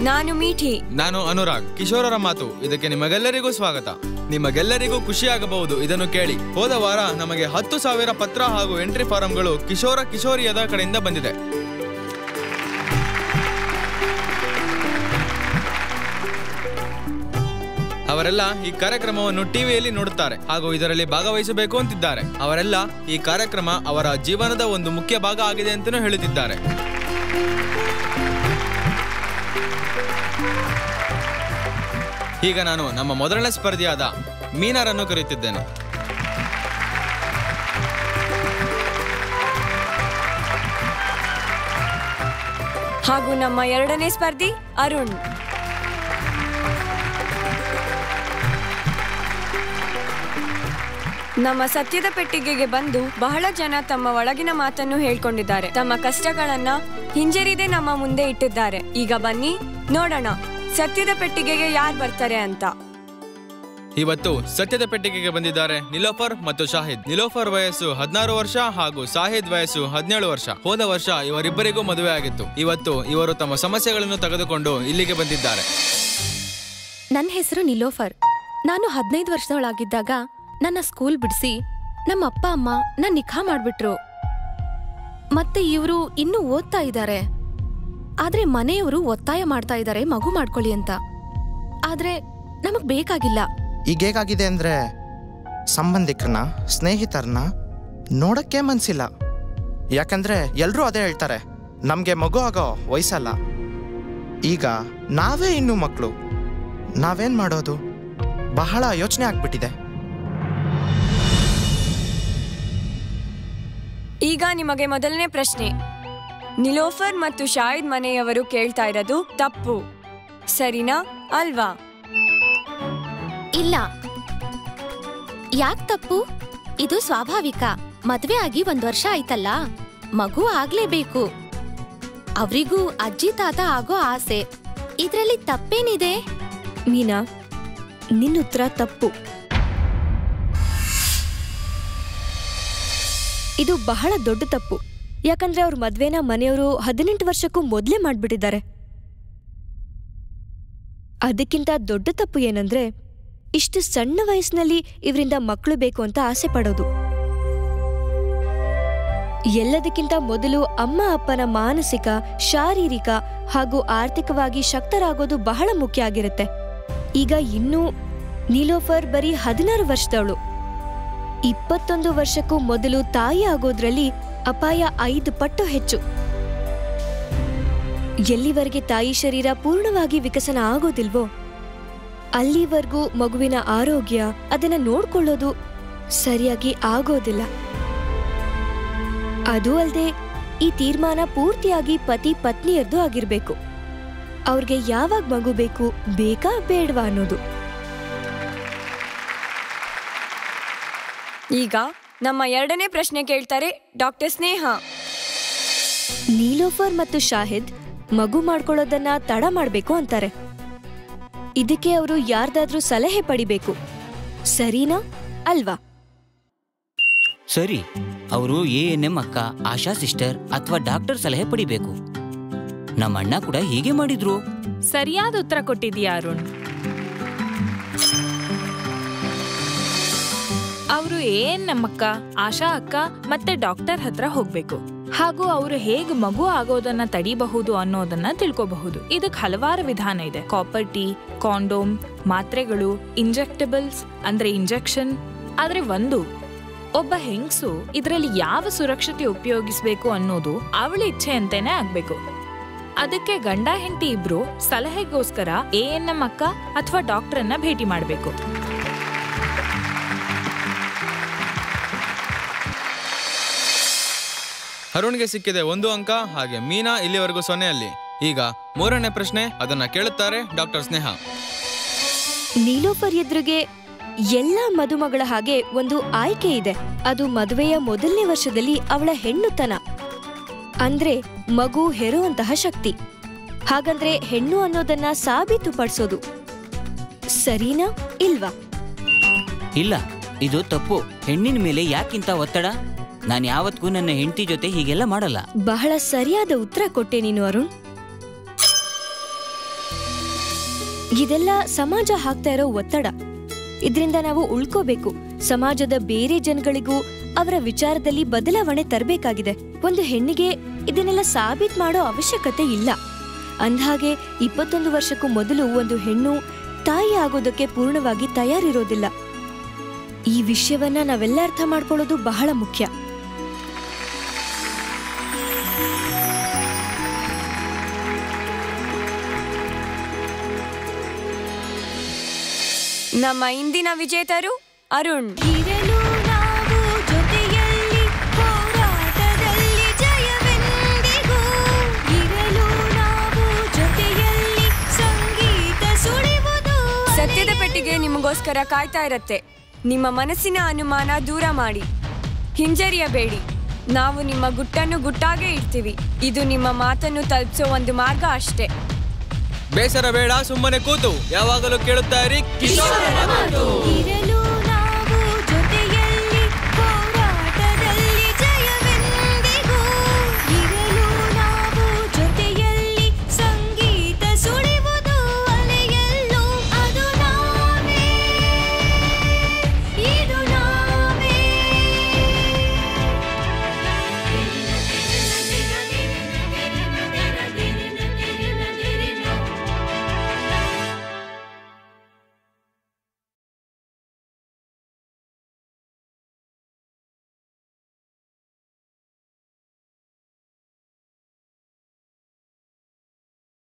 ನಾನು ಮೀಠಿ ನಾನು ಅನುರಾಗ್ ಕಿಶೋರರ ಮಾತು ಇದಕ್ಕೆ ನಿಮಗೆಲ್ಲರಿಗೂ ಸ್ವಾಗತ ನಿಮಗೆಲ್ಲರಿಗೂ ಖುಷಿಯಾಗಬಹುದು ಇದನ್ನು ಕೇಳಿ ಹೋದ ವಾರ ನಮಗೆ ಹತ್ತು ಸಾವಿರ ಪತ್ರ ಹಾಗೂ ಎಂಟ್ರಿ ಫಾರಂಗಳು ಕಿಶೋರ ಕಿಶೋರಿಯದ ಕಡೆಯಿಂದ ಬಂದಿದೆ ಅವರೆಲ್ಲ ಈ ಕಾರ್ಯಕ್ರಮವನ್ನು ಟಿವಿಯಲ್ಲಿ ನೋಡುತ್ತಾರೆ ಹಾಗೂ ಇದರಲ್ಲಿ ಭಾಗವಹಿಸಬೇಕು ಅಂತಿದ್ದಾರೆ ಅವರೆಲ್ಲ ಈ ಕಾರ್ಯಕ್ರಮ ಅವರ ಜೀವನದ ಒಂದು ಮುಖ್ಯ ಭಾಗ ಆಗಿದೆ ಅಂತಲೂ ಹೇಳುತ್ತಿದ್ದಾರೆ ಈಗ ನಾನು ನಮ್ಮ ಮೊದಲನೇ ಸ್ಪರ್ಧಿಯಾದ ಮೀನಾರನ್ನು ಕರೆಯುತ್ತಿದ್ದೇನೆ ಹಾಗೂ ನಮ್ಮ ಎರಡನೇ ಸ್ಪರ್ಧಿ ಅರುಣ್ ನಮ್ಮ ಸತ್ಯದ ಪೆಟ್ಟಿಗೆಗೆ ಬಂದು ಬಹಳ ಜನ ತಮ್ಮ ಒಳಗಿನ ಮಾತನ್ನು ಹೇಳ್ಕೊಂಡಿದ್ದಾರೆ ತಮ್ಮ ಕಷ್ಟಗಳನ್ನ ಹಿಂಜರಿದೆ ನಮ್ಮ ಮುಂದೆ ಇಟ್ಟಿದ್ದಾರೆ ಈಗ ಬನ್ನಿ ನೋಡೋಣ ಸತ್ಯದ ಪೆಟ್ಟಿಗೆಗೆ ಯಾರು ಬರ್ತಾರೆ ಅಂತ ಇವತ್ತು ಸತ್ಯದ ಪೆಟ್ಟಿಗೆಗೆ ಬಂದಿದ್ದಾರೆ ನಿಲೋಫರ್ ಮತ್ತು ಶಾಹಿದ್ ನಿಲೋಫರ್ ವಯಸ್ಸು ಹದಿನಾರು ವರ್ಷ ಹಾಗೂ ಶಾಹಿದ್ ವಯಸ್ಸು ಹದಿನೇಳು ವರ್ಷ ಹೋದ ವರ್ಷ ಇವರಿಬ್ಬರಿಗೂ ಮದುವೆ ಆಗಿತ್ತು ಇವತ್ತು ಇವರು ತಮ್ಮ ಸಮಸ್ಯೆಗಳನ್ನು ತೆಗೆದುಕೊಂಡು ಇಲ್ಲಿಗೆ ಬಂದಿದ್ದಾರೆ ನನ್ನ ಹೆಸರು ನಿಲೋಫರ್ ನಾನು ಹದಿನೈದು ವರ್ಷದವಳಾಗಿದ್ದಾಗ ನನ್ನ ಸ್ಕೂಲ್ ಬಿಡಿಸಿ ನಮ್ಮ ಅಪ್ಪ ಅಮ್ಮ ನನ್ನ ನಿಖಾ ಮಾಡ್ಬಿಟ್ರು ಮತ್ತೆ ಇವರು ಇನ್ನೂ ಓದ್ತಾ ಇದ್ದಾರೆ ಆದ್ರೆ ಮನೆಯವರು ಒತ್ತಾಯ ಮಾಡ್ತಾ ಇದ್ದಾರೆ ಮಗು ಮಾಡ್ಕೊಳ್ಳಿ ಅಂತ ಆದ್ರೆ ನಮಗ್ ಬೇಕಾಗಿಲ್ಲ ಈಗ ಹೇಗಾಗಿದೆ ಅಂದ್ರೆ ಸಂಬಂಧಿಕರನ್ನ ಸ್ನೇಹಿತರನ್ನ ನೋಡಕ್ಕೆ ಮನ್ಸಿಲ್ಲ ಯಾಕಂದ್ರೆ ಎಲ್ಲರೂ ಅದೇ ಹೇಳ್ತಾರೆ ನಮಗೆ ಮಗು ಆಗೋ ವಯಸ್ಸಲ್ಲ ಈಗ ನಾವೇ ಇನ್ನೂ ಮಕ್ಕಳು ನಾವೇನ್ ಮಾಡೋದು ಬಹಳ ಯೋಚನೆ ಆಗ್ಬಿಟ್ಟಿದೆ ಈಗ ನಿಮಗೆ ಮೊದಲನೇ ಪ್ರಶ್ನೆ ನಿಲೋಫರ್ ಮತ್ತು ಶಾಹಿದ್ ಮನೆಯವರು ಕೇಳ್ತಾ ಇರೋದು ತಪ್ಪು ಸರಿನಾ ಅಲ್ವಾ ಇಲ್ಲ ಯಾಕ್ ತಪ್ಪು ಇದು ಸ್ವಾಭಾವಿಕ ಮದ್ವೆ ಆಗಿ ಒಂದ್ ವರ್ಷ ಆಯ್ತಲ್ಲ ಮಗು ಆಗ್ಲೇಬೇಕು ಅವ್ರಿಗೂ ಅಜ್ಜಿ ತಾತ ಆಗೋ ಆಸೆ ಇದ್ರಲ್ಲಿ ತಪ್ಪೇನಿದೆ ಮೀನಾ ನಿನ್ನ ಉತ್ತರ ತಪ್ಪು ಇದು ಬಹಳ ದೊಡ್ಡ ತಪ್ಪು ಯಾಕಂದ್ರೆ ಅವ್ರ ಮದ್ವೆನ ಮನೆಯವರು ಹದಿನೆಂಟು ವರ್ಷಕ್ಕೂ ಮೊದಲೇ ಮಾಡ್ಬಿಟ್ಟಿದ್ದಾರೆ ಅದಕ್ಕಿಂತ ದೊಡ್ಡ ತಪ್ಪು ಏನಂದ್ರೆ ಇಷ್ಟು ಸಣ್ಣ ವಯಸ್ಸಿನಲ್ಲಿ ಇವರಿಂದ ಮಕ್ಕಳು ಬೇಕು ಅಂತ ಆಸೆ ಪಡೋದು ಎಲ್ಲದಕ್ಕಿಂತ ಮೊದಲು ಅಮ್ಮ ಅಪ್ಪನ ಮಾನಸಿಕ ಶಾರೀರಿಕ ಹಾಗೂ ಆರ್ಥಿಕವಾಗಿ ಶಕ್ತರಾಗೋದು ಬಹಳ ಮುಖ್ಯ ಆಗಿರುತ್ತೆ ಈಗ ಇನ್ನೂ ನೀಲೋಫರ್ ಬರೀ ಹದಿನಾರು ವರ್ಷದವಳು ಇಪ್ಪತ್ತೊಂದು ವರ್ಷಕ್ಕೂ ಮೊದಲು ತಾಯಿ ಆಗೋದ್ರಲ್ಲಿ ಅಪಾಯ ಐದು ಪಟ್ಟು ಹೆಚ್ಚು ಎಲ್ಲಿವರೆಗೆ ತಾಯಿ ಶರೀರ ಪೂರ್ಣವಾಗಿ ವಿಕಸನ ಆಗೋದಿಲ್ವೋ ಅಲ್ಲಿವರೆಗೂ ಮಗುವಿನ ಆರೋಗ್ಯ ಅದನ್ನ ನೋಡ್ಕೊಳ್ಳೋದು ಸರಿಯಾಗಿ ಆಗೋದಿಲ್ಲ ಅದು ಅಲ್ಲದೆ ಈ ತೀರ್ಮಾನ ಪೂರ್ತಿಯಾಗಿ ಪತಿ ಪತ್ನಿಯರ್ದು ಆಗಿರ್ಬೇಕು ಅವ್ರಿಗೆ ಯಾವಾಗ ಮಗು ಬೇಕು ಬೇಕಾ ಬೇಡವಾ ಅನ್ನೋದು ಈಗ ನಮ್ಮ ಎರಡನೇ ಪ್ರಶ್ನೆ ಕೇಳ್ತಾರೆ ಡಾಕ್ಟರ್ ಸ್ನೇಹ ನೀಲೋಫರ್ ಮತ್ತು ಶಾಹಿದ್ ಮಗು ಮಾಡ್ಕೊಳ್ಳೋದನ್ನ ತಡ ಮಾಡ್ಬೇಕು ಅಂತಾರೆ ಇದಕ್ಕೆ ಅವರು ಯಾರ್ದಾದ್ರೂ ಸಲಹೆ ಪಡಿಬೇಕು ಸರಿನಾ ಅಲ್ವಾ ಸರಿ ಅವರು ಎ ಎನ್ ಎಂ ಅಕ್ಕ ಆಶಾ ಸಿಸ್ಟರ್ ಅಥವಾ ಡಾಕ್ಟರ್ ಸಲಹೆ ಪಡಿಬೇಕು ನಮ್ಮ ಅಣ್ಣ ಕೂಡ ಹೀಗೆ ಮಾಡಿದ್ರು ಸರಿಯಾದ ಉತ್ತರ ಕೊಟ್ಟಿದ್ಯಾ ಅರುಣ್ ಅವರು ಏನ್ ನಮ್ಮಕ್ಕ ಆಶಾ ಅಕ್ಕ ಮತ್ತೆ ಡಾಕ್ಟರ್ ಹತ್ರ ಹೋಗ್ಬೇಕು ಹಾಗೂ ಅವರು ಹೇಗ್ ಮಗು ಆಗೋದನ್ನ ತಡಿಬಹುದು ಅನ್ನೋದನ್ನ ತಿಳ್ಕೋಬಹುದು ಇದಕ್ ಹಲವಾರು ವಿಧಾನ ಇದೆ ಕಾಪರ್ ಟೀ ಕಾಂಡೋಮ್ ಮಾತ್ರೆಗಳು ಇಂಜೆಕ್ಟಬಲ್ಸ್ ಅಂದ್ರೆ ಇಂಜೆಕ್ಷನ್ ಆದ್ರೆ ಒಂದು ಒಬ್ಬ ಹೆಂಗಸು ಇದರಲ್ಲಿ ಯಾವ ಸುರಕ್ಷತೆ ಉಪಯೋಗಿಸ್ಬೇಕು ಅನ್ನೋದು ಅವಳ ಇಚ್ಛೆ ಅಂತಾನೆ ಆಗ್ಬೇಕು ಅದಕ್ಕೆ ಗಂಡ ಹೆಂಡತಿ ಇಬ್ರು ಸಲಹೆಗೋಸ್ಕರ ಎ ಎನ್ ಎಂ ಅಕ್ಕ ಅಥವಾ ಡಾಕ್ಟರನ್ನ ಭೇಟಿ ಮಾಡಬೇಕು ಅರುಣ್ಗೆ ಸಿಕ್ಕಿದೆ ಒಂದು ಅಂಕ ಹಾಗೆ ಮೀನಾ ಇಲ್ಲಿವರೆಗೂ ಸೊನ್ನೆಯಲ್ಲಿ ಈಗ ಮೂರನೇ ಪ್ರಶ್ನೆ ಅದನ್ನ ಕೇಳುತ್ತಾರೆ ಡಾಕ್ಟರ್ ಸ್ನೇಹ ನೀಲೋಫರ್ ಎದುರಿಗೆ ಎಲ್ಲ ಮದುಮಗಳ ಹಾಗೆ ಒಂದು ಆಯ್ಕೆ ಇದೆ ಅದು ಮದುವೆಯ ಮೊದಲನೇ ವರ್ಷದಲ್ಲಿ ಅವಳ ಹೆಣ್ಣುತನ ಅಂದ್ರೆ ಮಗು ಹೆರುವಂತಹ ಶಕ್ತಿ ಹಾಗಂದ್ರೆ ಹೆಣ್ಣು ಅನ್ನೋದನ್ನ ಸಾಬೀತುಪಡಿಸೋದು ಸರಿನಾ ಇಲ್ವಾ ಇಲ್ಲ ಇದು ತಪ್ಪು ಹೆಣ್ಣಿನ ಮೇಲೆ ಯಾಕಿಂತ ಒತ್ತಡ ನಾನು ಯಾವತ್ತಿಗೂ ನನ್ನ ಹೆಂಡತಿ ಜೊತೆ ಹೀಗೆಲ್ಲ ಮಾಡಲ್ಲ ಬಹಳ ಸರಿಯಾದ ಉತ್ತರ ಕೊಟ್ಟೆ ನೀನು ಅರುಣ್ ಇದೆಲ್ಲ ಸಮಾಜ ಹಾಕ್ತಾ ಇರೋ ಒತ್ತಡ ಇದರಿಂದ ನಾವು ಉಳ್ಕೋಬೇಕು ಸಮಾಜದ ಬೇರೆ ಜನಗಳಿಗೂ ಅವರ ವಿಚಾರದಲ್ಲಿ ಬದಲಾವಣೆ ತರಬೇಕಾಗಿದೆ ಒಂದು ಹೆಣ್ಣಿಗೆ ಇದನ್ನೆಲ್ಲ ಸಾಬೀತ್ ಮಾಡೋ ಅವಶ್ಯಕತೆ ಇಲ್ಲ ಅಂದ್ಹಾಗೆ ಇಪ್ಪತ್ತೊಂದು ವರ್ಷಕ್ಕೂ ಮೊದಲು ಒಂದು ಹೆಣ್ಣು ತಾಯಿ ಆಗೋದಕ್ಕೆ ಪೂರ್ಣವಾಗಿ ತಯಾರಿರೋದಿಲ್ಲ ಈ ವಿಷಯವನ್ನ ನಾವೆಲ್ಲ ಅರ್ಥ ಮಾಡ್ಕೊಳ್ಳೋದು ಬಹಳ ಮುಖ್ಯ ನಮ್ಮ ಇಂದಿನ ವಿಜೇತರು ಅರುಣ್ ಇರಲು ನಾವು ಜೊತೆಯಲ್ಲಿ ಹೋರಾಟದಲ್ಲಿ ಜಯವೆಂದಿಗೂ ಇರಲು ನಾವು ಜೊತೆಯಲ್ಲಿ ಸಂಗೀತ ಸುಳಿವುದು ಸತ್ಯದ ಪೆಟ್ಟಿಗೆ ನಿಮಗೋಸ್ಕರ ಕಾಯ್ತಾ ಇರತ್ತೆ ನಿಮ್ಮ ಮನಸ್ಸಿನ ಅನುಮಾನ ದೂರ ಮಾಡಿ ಹಿಂಜರಿಯಬೇಡಿ ನಾವು ನಿಮ್ಮ ಗುಟ್ಟನ್ನು ಗುಟ್ಟಾಗೇ ಇಡ್ತೀವಿ ಇದು ನಿಮ್ಮ ಮಾತನ್ನು ತಲುಪಿಸೋ ಒಂದು ಮಾರ್ಗ ಅಷ್ಟೇ ಬೇಸರ ಬೇಡ ಸುಮ್ಮನೆ ಕೂತು ಯಾವಾಗಲೂ ಕೇಳುತ್ತಾ ಇರಿ ಕಿಶೋರ್ ಇರಲು